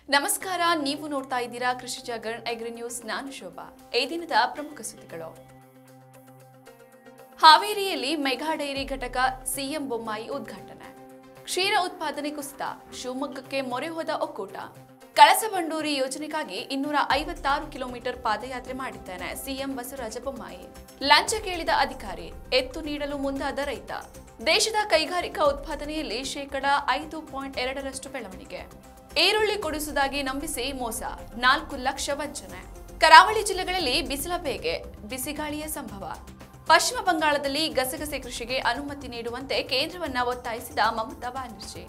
ನಮಸ್ಕಾರ ನೀವು ನೋಡ್ತಾ ಇದ್ದೀರಾ ಕೃಷಿ ಜಾಗರಣ್ ಅಗ್ರಿ ನ್ಯೂಸ್ ನಾನು ಶೋಭಾ ಈ ದಿನದ ಪ್ರಮುಖ ಸುದ್ದಿಗಳು ಹಾವೇರಿಯಲ್ಲಿ ಮೆಗಾ ಡೈರಿ ಘಟಕ ಸಿಎಂ ಬೊಮ್ಮಾಯಿ ಉದ್ಘಾಟನೆ ಕ್ಷೀರ ಉತ್ಪಾದನೆ ಕುಸಿತ ಶಿವಮೊಗ್ಗಕ್ಕೆ ಮೊರೆ ಹೋದ ಒಕ್ಕೂಟ ಕಳಸಬಂಡೂರಿ ಯೋಜನೆಗಾಗಿ ಇನ್ನೂರ ಐವತ್ತಾರು ಕಿಲೋಮೀಟರ್ ಪಾದಯಾತ್ರೆ ಮಾಡಿದ್ದಾನೆ ಸಿಎಂ ಬಸವರಾಜ ಬೊಮ್ಮಾಯಿ ಲಂಚ ಕೇಳಿದ ಅಧಿಕಾರಿ ಎತ್ತು ನೀಡಲು ಮುಂದಾದ ರೈತ ದೇಶದ ಕೈಗಾರಿಕಾ ಉತ್ಪಾದನೆಯಲ್ಲಿ ಶೇಕಡ ಐದು ಪಾಯಿಂಟ್ ಎರಡರಷ್ಟು ಬೆಳವಣಿಗೆ ಈರುಳ್ಳಿ ಕೊಡಿಸುವುದಾಗಿ ನಂಬಿಸಿ ಮೋಸ ನಾಲ್ಕು ಲಕ್ಷ ವಂಚನೆ ಕರಾವಳಿ ಜಿಲ್ಲೆಗಳಲ್ಲಿ ಬಿಸಿಲ ಬೇಗೆ ಬಿಸಿಗಾಳಿಯ ಸಂಭವ ಪಶ್ಚಿಮ ಬಂಗಾಳದಲ್ಲಿ ಗಸಗಸೆ ಕೃಷಿಗೆ ಅನುಮತಿ ನೀಡುವಂತೆ ಕೇಂದ್ರವನ್ನ ಒತ್ತಾಯಿಸಿದ ಮಮತಾ ಬ್ಯಾನರ್ಜಿ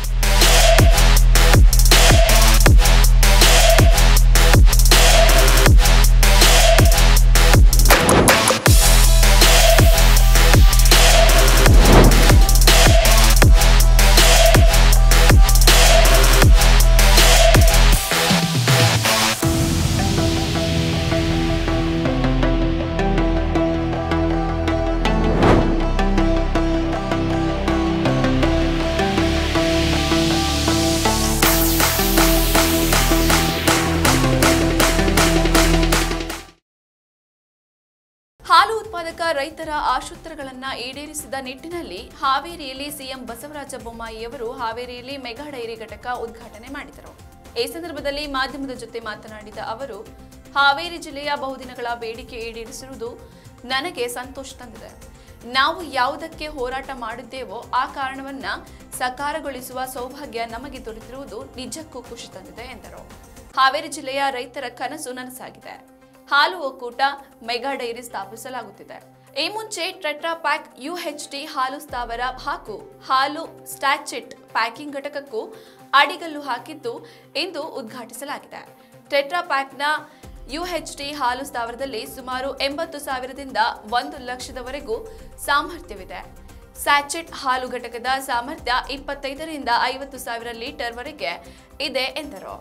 ಹಾಲು ಉತ್ಪಾದಕ ರೈತರ ಆಶೋತ್ತರಗಳನ್ನ ಈಡೇರಿಸಿದ ನಿಟ್ಟಿನಲ್ಲಿ ಹಾವೇರಿಯಲ್ಲಿ ಸಿಎಂ ಬಸವರಾಜ ಬೊಮ್ಮಾಯಿಯವರು ಹಾವೇರಿಯಲ್ಲಿ ಮೆಗಾ ಡೈರಿ ಘಟಕ ಉದ್ಘಾಟನೆ ಮಾಡಿದರು ಈ ಸಂದರ್ಭದಲ್ಲಿ ಮಾಧ್ಯಮದ ಜೊತೆ ಮಾತನಾಡಿದ ಅವರು ಹಾವೇರಿ ಜಿಲ್ಲೆಯ ಬಹುದಿನಗಳ ಬೇಡಿಕೆ ಈಡೇರಿಸಿರುವುದು ನನಗೆ ಸಂತೋಷ ತಂದಿದೆ ನಾವು ಯಾವುದಕ್ಕೆ ಹೋರಾಟ ಮಾಡಿದ್ದೇವೋ ಆ ಕಾರಣವನ್ನ ಸಕಾರಗೊಳಿಸುವ ಸೌಭಾಗ್ಯ ನಮಗೆ ದೊರೆತಿರುವುದು ನಿಜಕ್ಕೂ ಖುಷಿ ತಂದಿದೆ ಎಂದರು ಹಾವೇರಿ ಜಿಲ್ಲೆಯ ರೈತರ ಕನಸು ನನಸಾಗಿದೆ ಹಾಲು ಒಕ್ಕೂಟ ಮೆಗಾ ಡೈರಿ ಸ್ಥಾಪಿಸಲಾಗುತ್ತಿದೆ ಈ ಮುಂಚೆ ಟ್ರೆಟ್ರಾ ಪ್ಯಾಕ್ ಯುಎಚ್ಟಿ ಹಾಲು ಸ್ಥಾವರ ಹಾಗೂ ಹಾಲು ಸ್ಟ್ಯಾಚಿಟ್ ಪ್ಯಾಕಿಂಗ್ ಘಟಕಕ್ಕೂ ಅಡಿಗಲ್ಲು ಹಾಕಿದ್ದು ಇಂದು ಉದ್ಘಾಟಿಸಲಾಗಿದೆ ಟೆಟ್ರಾ ಪ್ಯಾಕ್ನ ಯುಎಚ್ಟಿ ಹಾಲು ಸ್ಥಾವರದಲ್ಲಿ ಸುಮಾರು ಎಂಬತ್ತು ಸಾವಿರದಿಂದ ಒಂದು ಲಕ್ಷದವರೆಗೂ ಸಾಮರ್ಥ್ಯವಿದೆ ಸ್ಯಾಚೆಟ್ ಹಾಲು ಘಟಕದ ಸಾಮರ್ಥ್ಯ ಇಪ್ಪತ್ತೈದರಿಂದ ಐವತ್ತು ಸಾವಿರ ಲೀಟರ್ ವರೆಗೆ ಇದೆ ಎಂದರು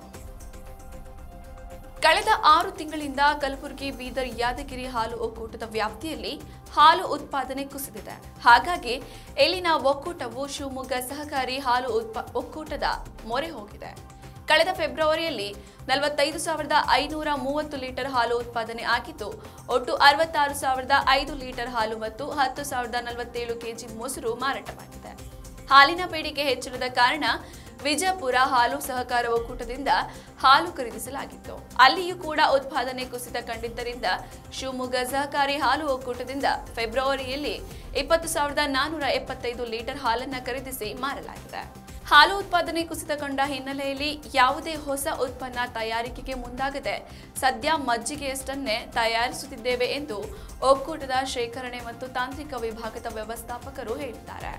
ಕಳೆದ ಆರು ತಿಂಗಳಿಂದ ಕಲಬುರಗಿ ಬೀದರ್ ಯಾದಗಿರಿ ಹಾಲು ಒಕ್ಕೂಟದ ವ್ಯಾಪ್ತಿಯಲ್ಲಿ ಹಾಲು ಉತ್ಪಾದನೆ ಕುಸಿದಿದೆ ಹಾಗಾಗಿ ಇಲ್ಲಿನ ಒಕ್ಕೂಟವು ಶಿವಮೊಗ್ಗ ಸಹಕಾರಿ ಹಾಲು ಉತ್ಪ ಒಕ್ಕೂಟದ ಮೊರೆ ಹೋಗಿದೆ ಕಳೆದ ಫೆಬ್ರವರಿಯಲ್ಲಿ ನಲವತ್ತೈದು ಸಾವಿರದ ಐನೂರ ಮೂವತ್ತು ಲೀಟರ್ ಹಾಲು ಉತ್ಪಾದನೆ ಆಗಿದ್ದು ಒಟ್ಟು ಅರವತ್ತಾರು ಸಾವಿರದ ಐದು ಲೀಟರ್ ಹಾಲು ಮತ್ತು ಹತ್ತು ಸಾವಿರದ ನಲವತ್ತೇಳು ಕೆಜಿ ಮೊಸರು ಮಾರಾಟವಾಗಿದೆ ಹಾಲಿನ ಬೇಡಿಕೆ ಹೆಚ್ಚಳದ ಕಾರಣ ವಿಜಯಪುರ ಹಾಲು ಸಹಕಾರ ಒಕ್ಕೂಟದಿಂದ ಹಾಲು ಖರೀದಿಸಲಾಗಿತ್ತು ಅಲ್ಲಿಯೂ ಕೂಡ ಉತ್ಪಾದನೆ ಕುಸಿತ ಕಂಡಿದ್ದರಿಂದ ಶಿವಮೊಗ್ಗ ಸಹಕಾರಿ ಹಾಲು ಒಕ್ಕೂಟದಿಂದ ಫೆಬ್ರವರಿಯಲ್ಲಿ ಇಪ್ಪತ್ತು ಸಾವಿರದ ನಾನ್ನೂರ ಎಪ್ಪತ್ತೈದು ಲೀಟರ್ ಹಾಲನ್ನ ಖರೀದಿಸಿ ಮಾರಲಾಗಿದೆ ಹಾಲು ಉತ್ಪಾದನೆ ಕುಸಿತ ಕಂಡ ಹಿನ್ನೆಲೆಯಲ್ಲಿ ಯಾವುದೇ ಹೊಸ ಉತ್ಪನ್ನ ತಯಾರಿಕೆಗೆ ಮುಂದಾಗದೆ ಸದ್ಯ ಮಜ್ಜಿಗೆಯಷ್ಟನ್ನೇ ತಯಾರಿಸುತ್ತಿದ್ದೇವೆ ಎಂದು ಒಕ್ಕೂಟದ ಶೇಖರಣೆ ಮತ್ತು ತಾಂತ್ರಿಕ ವಿಭಾಗದ ವ್ಯವಸ್ಥಾಪಕರು ಹೇಳಿದ್ದಾರೆ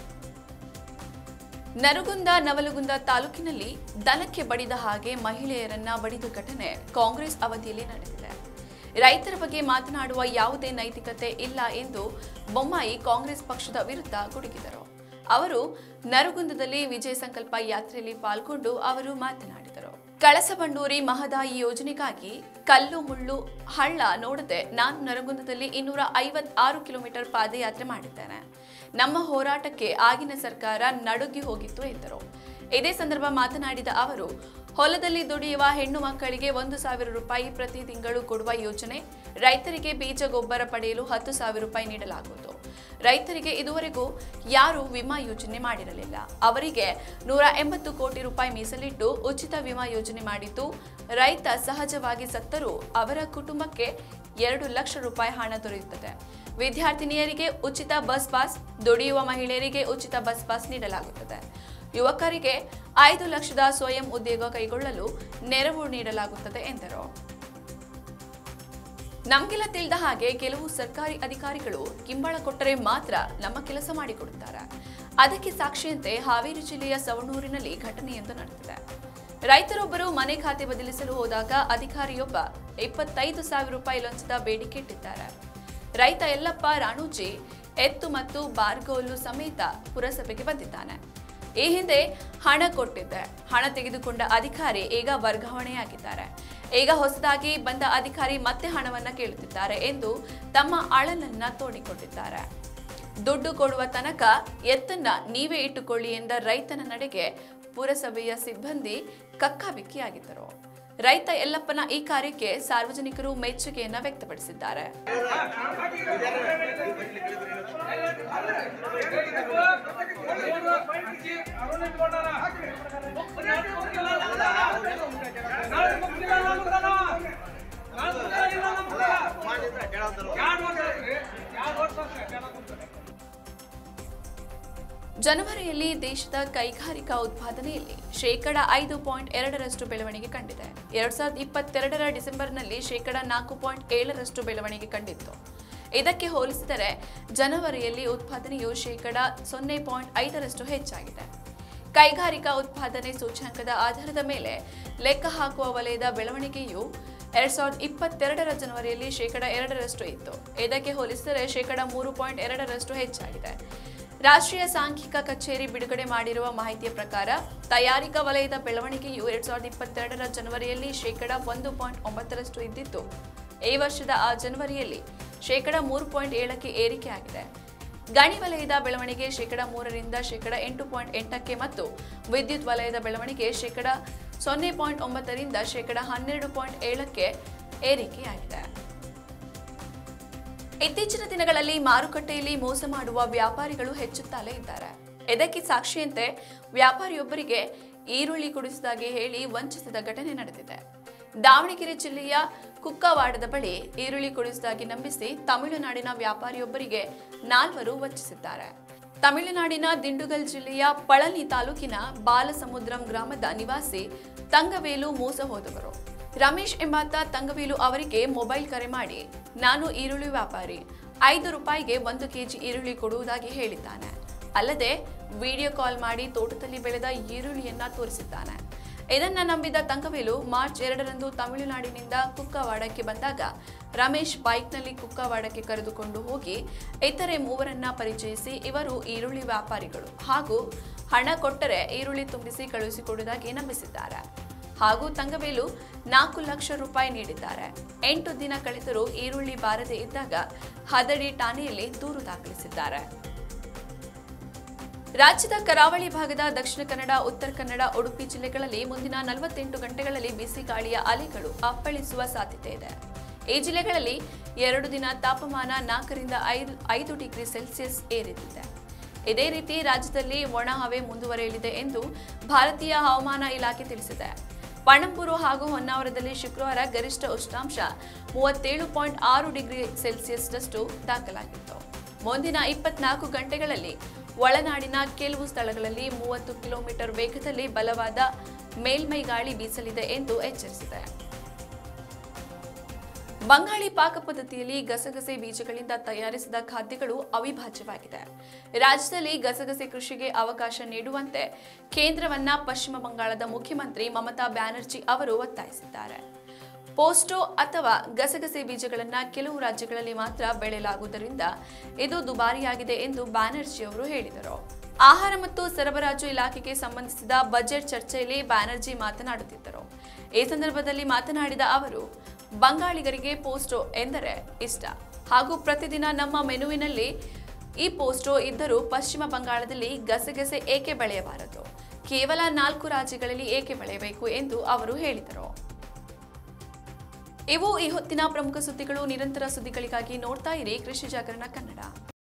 ನರಗುಂದ ನವಲಗುಂದ ತಾಲೂಕಿನಲ್ಲಿ ದನಕ್ಕೆ ಬಡಿದ ಹಾಗೆ ಮಹಿಳೆಯರನ್ನ ಬಡಿದ ಘಟನೆ ಕಾಂಗ್ರೆಸ್ ಅವಧಿಯಲ್ಲಿ ನಡೆದಿದೆ ರೈತರ ಬಗ್ಗೆ ಮಾತನಾಡುವ ಯಾವುದೇ ನೈತಿಕತೆ ಇಲ್ಲ ಎಂದು ಬೊಮ್ಮಾಯಿ ಕಾಂಗ್ರೆಸ್ ಪಕ್ಷದ ವಿರುದ್ಧ ಗುಡುಗಿದರು ಅವರು ನರಗುಂದದಲ್ಲಿ ವಿಜಯ ಸಂಕಲ್ಪ ಯಾತ್ರೆಯಲ್ಲಿ ಪಾಲ್ಗೊಂಡು ಅವರು ಮಾತನಾಡಿದರು ಕಳಸಬಂಡೂರಿ ಮಹದಾಯಿ ಯೋಜನೆಗಾಗಿ ಕಲ್ಲು ಮುಳ್ಳು ಹಳ್ಳ ನೋಡದೆ ನಾನು ನರಗುಂದದಲ್ಲಿ ಇನ್ನೂರ ಐವತ್ತಾರು ಕಿಲೋಮೀಟರ್ ಪಾದಯಾತ್ರೆ ಮಾಡಿದ್ದೇನೆ ನಮ್ಮ ಹೋರಾಟಕ್ಕೆ ಆಗಿನ ಸರ್ಕಾರ ನಡುಗಿ ಹೋಗಿತ್ತು ಎಂದರು ಇದೇ ಸಂದರ್ಭ ಮಾತನಾಡಿದ ಅವರು ಹೊಲದಲ್ಲಿ ದುಡಿಯುವ ಹೆಣ್ಣು ಮಕ್ಕಳಿಗೆ ಒಂದು ಸಾವಿರ ರೂಪಾಯಿ ಪ್ರತಿ ತಿಂಗಳು ಕೊಡುವ ಯೋಜನೆ ರೈತರಿಗೆ ಬೀಜ ಗೊಬ್ಬರ ಪಡೆಯಲು ಹತ್ತು ಸಾವಿರ ರೂಪಾಯಿ ನೀಡಲಾಗುವುದು ರೈತರಿಗೆ ಇದುವರೆಗೂ ಯಾರೂ ವಿಮಾ ಯೋಜನೆ ಮಾಡಿರಲಿಲ್ಲ ಅವರಿಗೆ ನೂರ ಎಂಬತ್ತು ಕೋಟಿ ರೂಪಾಯಿ ಮೀಸಲಿಟ್ಟು ಉಚಿತ ವಿಮಾ ಯೋಜನೆ ಮಾಡಿದ್ದು ರೈತ ಸಹಜವಾಗಿ ಸತ್ತರೂ ಅವರ ಕುಟುಂಬಕ್ಕೆ ಎರಡು ಲಕ್ಷ ರೂಪಾಯಿ ಹಣ ದೊರೆಯುತ್ತದೆ ವಿದ್ಯಾರ್ಥಿನಿಯರಿಗೆ ಉಚಿತ ಬಸ್ ಪಾಸ್ ದುಡಿಯುವ ಮಹಿಳೆಯರಿಗೆ ಉಚಿತ ಬಸ್ ಪಾಸ್ ನೀಡಲಾಗುತ್ತದೆ ಯುವಕರಿಗೆ ಐದು ಲಕ್ಷದ ಸ್ವಯಂ ಉದ್ಯೋಗ ಕೈಗೊಳ್ಳಲು ನೆರವು ನೀಡಲಾಗುತ್ತದೆ ಎಂದರು ನಮ್ಗೆಲ್ಲ ತಿಳಿದ ಹಾಗೆ ಕೆಲವು ಸರ್ಕಾರಿ ಅಧಿಕಾರಿಗಳು ಕಿಂಬಳ ಕೊಟ್ಟರೆ ಮಾತ್ರ ನಮ್ಮ ಕೆಲಸ ಮಾಡಿಕೊಡುತ್ತಾರೆ ಅದಕ್ಕೆ ಸಾಕ್ಷಿಯಂತೆ ಹಾವೇರಿ ಜಿಲ್ಲೆಯ ಸವಣೂರಿನಲ್ಲಿ ಘಟನೆಯೊಂದು ನಡೆದಿದೆ ರೈತರೊಬ್ಬರು ಮನೆ ಖಾತೆ ಬದಲಿಸಲು ಹೋದಾಗ ಅಧಿಕಾರಿಯೊಬ್ಬ ಇಪ್ಪತ್ತೈದು ಸಾವಿರ ರೂಪಾಯಿ ಲಂಚದ ಬೇಡಿಕೆ ಇಟ್ಟಿದ್ದಾರೆ ರೈತ ಯಲ್ಲಪ್ಪ ರಾಣೂಜಿ ಎತ್ತು ಮತ್ತು ಬಾರ್ಗೋಲು ಸಮೇತ ಪುರಸಭೆಗೆ ಬಂದಿದ್ದಾನೆ ಈ ಹಿಂದೆ ಹಣ ಕೊಟ್ಟಿದ್ದೆ ಹಣ ತೆಗೆದುಕೊಂಡ ಅಧಿಕಾರಿ ಈಗ ವರ್ಗಾವಣೆಯಾಗಿದ್ದಾರೆ ಈಗ ಹೊಸದಾಗಿ ಬಂದ ಅಧಿಕಾರಿ ಮತ್ತೆ ಹಣವನ್ನ ಕೇಳುತ್ತಿದ್ದಾರೆ ಎಂದು ತಮ್ಮ ಅಳಲನ್ನ ತೋಡಿಕೊಂಡಿದ್ದಾರೆ ದುಡ್ಡು ಕೊಡುವ ತನಕ ಎತ್ತನ್ನ ನೀವೇ ಇಟ್ಟುಕೊಳ್ಳಿ ಎಂದ ರೈತನ ನಡೆಗೆ ಪುರಸಭೆಯ ಸಿಬ್ಬಂದಿ ಕಕ್ಕಾಬಿಕ್ಕಿಯಾಗಿದ್ದರು ರೈತ ಯಲ್ಲಪ್ಪನ ಈ ಕಾರ್ಯಕ್ಕೆ ಸಾರ್ವಜನಿಕರು ಮೆಚ್ಚುಗೆಯನ್ನ ವ್ಯಕ್ತಪಡಿಸಿದ್ದಾರೆ ಜನವರಿಯಲ್ಲಿ ದೇಶದ ಕೈಗಾರಿಕಾ ಉತ್ಪಾದನೆಯಲ್ಲಿ ಶೇಕಡ ಐದು ಪಾಯಿಂಟ್ ಎರಡರಷ್ಟು ಬೆಳವಣಿಗೆ ಕಂಡಿದೆ ಎರಡ್ ಸಾವಿರದ ಇಪ್ಪತ್ತೆರಡರ ಡಿಸೆಂಬರ್ನಲ್ಲಿ ಶೇಕಡ ನಾಲ್ಕು ಪಾಯಿಂಟ್ ಏಳರಷ್ಟು ಬೆಳವಣಿಗೆ ಕಂಡಿತ್ತು ಇದಕ್ಕೆ ಹೋಲಿಸಿದರೆ ಜನವರಿಯಲ್ಲಿ ಉತ್ಪಾದನೆಯು ಶೇಕಡ ಸೊನ್ನೆ ಪಾಯಿಂಟ್ ಐದರಷ್ಟು ಹೆಚ್ಚಾಗಿದೆ ಕೈಗಾರಿಕಾ ಉತ್ಪಾದನೆ ಸೂಚ್ಯಂಕದ ಆಧಾರದ ಮೇಲೆ ಲೆಕ್ಕ ಹಾಕುವ ವಲಯದ ಬೆಳವಣಿಗೆಯು ಎರಡ್ ಸಾವಿರದ ಇಪ್ಪತ್ತೆರಡರ ಜನವರಿಯಲ್ಲಿ ಶೇಕಡ ಎರಡರಷ್ಟು ಇತ್ತು ಇದಕ್ಕೆ ಹೋಲಿಸಿದರೆ ಶೇಕಡ ಮೂರು ಪಾಯಿಂಟ್ ಎರಡರಷ್ಟು ಹೆಚ್ಚಾಗಿದೆ ರಾಷ್ಟ್ರೀಯ ಸಾಂಖ್ಯಿಕ ಕಚೇರಿ ಬಿಡುಗಡೆ ಮಾಡಿರುವ ಮಾಹಿತಿಯ ಪ್ರಕಾರ ತಯಾರಿಕಾ ವಲಯದ ಬೆಳವಣಿಗೆಯು ಎರಡ್ ಸಾವಿರದ ಇಪ್ಪತ್ತೆರಡರ ಜನವರಿಯಲ್ಲಿ ಶೇಕಡ ಒಂದು ಪಾಯಿಂಟ್ ಒಂಬತ್ತರಷ್ಟು ಇದ್ದಿತ್ತು ಈ ವರ್ಷದ ಆ ಜನವರಿಯಲ್ಲಿ ಶೇಕಡ ಮೂರು ಪಾಯಿಂಟ್ ಏಳಕ್ಕೆ ಏರಿಕೆಯಾಗಿದೆ ಗಣಿ ವಲಯದ ಬೆಳವಣಿಗೆ ಶೇಕಡ ಮೂರರಿಂದ ಶೇಕಡ ಎಂಟು ಪಾಯಿಂಟ್ ಎಂಟಕ್ಕೆ ಮತ್ತು ವಿದ್ಯುತ್ ವಲಯದ ಬೆಳವಣಿಗೆ ಶೇಕಡ ಸೊನ್ನೆ ಪಾಯಿಂಟ್ ಒಂಬತ್ತರಿಂದ ಶೇಕಡ ಹನ್ನೆರಡು ಪಾಯಿಂಟ್ ಏಳಕ್ಕೆ ಏರಿಕೆಯಾಗಿದೆ ಇತ್ತೀಚಿನ ದಿನಗಳಲ್ಲಿ ಮಾರುಕಟ್ಟೆಯಲ್ಲಿ ಮೋಸ ಮಾಡುವ ವ್ಯಾಪಾರಿಗಳು ಹೆಚ್ಚುತ್ತಲೇ ಇದ್ದಾರೆ ಇದಕ್ಕೆ ಸಾಕ್ಷಿಯಂತೆ ವ್ಯಾಪಾರಿಯೊಬ್ಬರಿಗೆ ಈರುಳ್ಳಿ ಕುಡಿಸಿದಾಗೆ ಹೇಳಿ ವಂಚಿಸಿದ ಘಟನೆ ನಡೆದಿದೆ ದಾವಣಗೆರೆ ಜಿಲ್ಲೆಯ ಕುಕ್ಕವಾಡದ ಬಳಿ ಈರುಳ್ಳಿ ಕುಡಿಸಿದಾಗಿ ನಂಬಿಸಿ ತಮಿಳುನಾಡಿನ ವ್ಯಾಪಾರಿಯೊಬ್ಬರಿಗೆ ನಾಲ್ವರು ವಂಚಿಸಿದ್ದಾರೆ ತಮಿಳುನಾಡಿನ ದಿಂಡುಗಲ್ ಜಿಲ್ಲೆಯ ಪಳನಿ ತಾಲೂಕಿನ ಬಾಲಸಮುದ್ರಂ ಗ್ರಾಮದ ನಿವಾಸಿ ತಂಗವೇಲು ಮೋಸ ಹೋದವರು ರಮೇಶ್ ಎಂಬಾತ ತಂಗವೇಲು ಅವರಿಗೆ ಮೊಬೈಲ್ ಕರೆ ಮಾಡಿ ನಾನು ಈರುಳ್ಳಿ ವ್ಯಾಪಾರಿ ಐದು ರೂಪಾಯಿಗೆ ಒಂದು ಕೆಜಿ ಈರುಳ್ಳಿ ಕೊಡುವುದಾಗಿ ಹೇಳಿದ್ದಾನೆ ಅಲ್ಲದೆ ವಿಡಿಯೋ ಕಾಲ್ ಮಾಡಿ ತೋಟದಲ್ಲಿ ಬೆಳೆದ ಈರುಳ್ಳಿಯನ್ನ ತೋರಿಸಿದ್ದಾನೆ ಇದನ್ನ ನಂಬಿದ ತಂಗವೇಲು ಮಾರ್ಚ್ ಎರಡರಂದು ತಮಿಳುನಾಡಿನಿಂದ ಕುಕ್ಕವಾಡಕ್ಕೆ ಬಂದಾಗ ರಮೇಶ್ ಬೈಕ್ನಲ್ಲಿ ಕುಕ್ಕವಾಡಕ್ಕೆ ಕರೆದುಕೊಂಡು ಹೋಗಿ ಇತರೆ ಮೂವರನ್ನ ಪರಿಚಯಿಸಿ ಇವರು ಈರುಳ್ಳಿ ವ್ಯಾಪಾರಿಗಳು ಹಾಗೂ ಹಣ ಕೊಟ್ಟರೆ ಈರುಳ್ಳಿ ತುಂಬಿಸಿ ಕಳುಹಿಸಿಕೊಡುವುದಾಗಿ ನಂಬಿಸಿದ್ದಾರೆ ಹಾಗೂ ತಂಗವೇಲು ನಾಲ್ಕು ಲಕ್ಷ ರೂಪಾಯಿ ನೀಡಿದ್ದಾರೆ ಎಂಟು ದಿನ ಕಳೆದರೂ ಈರುಳ್ಳಿ ಬಾರದೆ ಇದ್ದಾಗ ಹದಡಿ ಠಾಣೆಯಲ್ಲಿ ದೂರು ದಾಖಲಿಸಿದ್ದಾರೆ ರಾಜ್ಯದ ಕರಾವಳಿ ಭಾಗದ ದಕ್ಷಿಣ ಕನ್ನಡ ಉತ್ತರ ಕನ್ನಡ ಉಡುಪಿ ಜಿಲ್ಲೆಗಳಲ್ಲಿ ಮುಂದಿನ ನಲವತ್ತೆಂಟು ಗಂಟೆಗಳಲ್ಲಿ ಬಿಸಿ ಗಾಳಿಯ ಅಲೆಗಳು ಅಪ್ಪಳಿಸುವ ಸಾಧ್ಯತೆ ಇದೆ ಈ ಜಿಲ್ಲೆಗಳಲ್ಲಿ ಎರಡು ದಿನ ತಾಪಮಾನ ನಾಲ್ಕರಿಂದ ಐದು ಐದು ಡಿಗ್ರಿ ಸೆಲ್ಸಿಯಸ್ ಏರಿದಿದೆ ಇದೇ ರೀತಿ ರಾಜ್ಯದಲ್ಲಿ ಒಣ ಹವೆ ಮುಂದುವರಿಯಲಿದೆ ಎಂದು ಭಾರತೀಯ ಹವಾಮಾನ ಇಲಾಖೆ ತಿಳಿಸಿದೆ ಪಣಂಬೂರು ಹಾಗೂ ಹೊನ್ನಾವರದಲ್ಲಿ ಶುಕ್ರವಾರ ಗರಿಷ್ಠ ಉಷ್ಣಾಂಶ ಮೂವತ್ತೇಳು ಪಾಯಿಂಟ್ ಆರು ಡಿಗ್ರಿ ಸೆಲ್ಸಿಯಸ್ನಷ್ಟು ದಾಖಲಾಗಿತ್ತು ಮುಂದಿನ ಇಪ್ಪತ್ನಾಲ್ಕು ಗಂಟೆಗಳಲ್ಲಿ ಒಳನಾಡಿನ ಕೆಲವು ಸ್ಥಳಗಳಲ್ಲಿ ಮೂವತ್ತು ಕಿಲೋಮೀಟರ್ ವೇಗದಲ್ಲಿ ಬಲವಾದ ಮೇಲ್ಮೈ ಗಾಳಿ ಬೀಸಲಿದೆ ಎಂದು ಎಚ್ಚರಿಸಿದೆ ಬಂಗಾಳಿ ಪಾಕ ಪದ್ಧತಿಯಲ್ಲಿ ಗಸಗಸೆ ಬೀಜಗಳಿಂದ ತಯಾರಿಸಿದ ಖಾದ್ಯಗಳು ಅವಿಭಾಜ್ಯವಾಗಿದೆ ರಾಜ್ಯದಲ್ಲಿ ಗಸಗಸೆ ಕೃಷಿಗೆ ಅವಕಾಶ ನೀಡುವಂತೆ ಕೇಂದ್ರವನ್ನ ಪಶ್ಚಿಮ ಬಂಗಾಳದ ಮುಖ್ಯಮಂತ್ರಿ ಮಮತಾ ಬ್ಯಾನರ್ಜಿ ಅವರು ಒತ್ತಾಯಿಸಿದ್ದಾರೆ ಪೋಸ್ಟೋ ಅಥವಾ ಗಸಗಸೆ ಬೀಜಗಳನ್ನು ಕೆಲವು ರಾಜ್ಯಗಳಲ್ಲಿ ಮಾತ್ರ ಬೆಳೆಯಲಾಗುವುದರಿಂದ ಇದು ದುಬಾರಿಯಾಗಿದೆ ಎಂದು ಬ್ಯಾನರ್ಜಿ ಅವರು ಹೇಳಿದರು ಆಹಾರ ಮತ್ತು ಸರಬರಾಜು ಇಲಾಖೆಗೆ ಸಂಬಂಧಿಸಿದ ಬಜೆಟ್ ಚರ್ಚೆಯಲ್ಲಿ ಬ್ಯಾನರ್ಜಿ ಮಾತನಾಡುತ್ತಿದ್ದರು ಈ ಸಂದರ್ಭದಲ್ಲಿ ಮಾತನಾಡಿದ ಅವರು ಬಂಗಾಳಿಗರಿಗೆ ಪೋಸ್ಟೋ ಎಂದರೆ ಇಷ್ಟ ಹಾಗೂ ಪ್ರತಿದಿನ ನಮ್ಮ ಮೆನುವಿನಲ್ಲಿ ಈ ಪೋಸ್ಟೋ ಇದ್ದರೂ ಪಶ್ಚಿಮ ಬಂಗಾಳದಲ್ಲಿ ಗಸಗಸೆ ಏಕೆ ಬೆಳೆಯಬಾರದು ಕೇವಲ ನಾಲ್ಕು ರಾಜ್ಯಗಳಲ್ಲಿ ಏಕೆ ಬೆಳೆಯಬೇಕು ಎಂದು ಅವರು ಹೇಳಿದರು ಇವು ಈ ಹೊತ್ತಿನ ಪ್ರಮುಖ ಸುದ್ದಿಗಳು ನಿರಂತರ ಸುದ್ದಿಗಳಿಗಾಗಿ ನೋಡ್ತಾ ಇರಿ ಕೃಷಿ ಜಾಗರಣ ಕನ್ನಡ